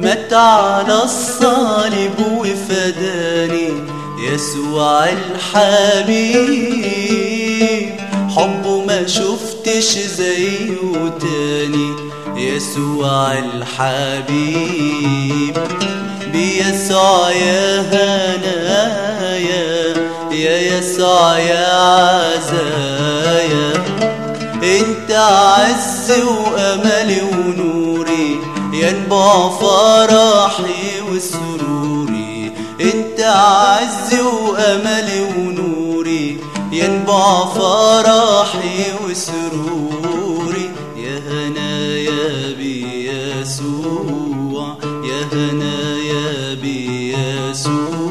مات على الصليب وفداني يسوع الحبيب حبه ما شفتش زيه تاني يسوع الحبيب بيسوع يا هنايا يا يسوع يا عزايا انت عز واملي ونوري ينبع فرحي وسروري انت عز واملي ونوري ينبع فرحي وسروري يا هنايا بيسوع يا هنايا بيسوع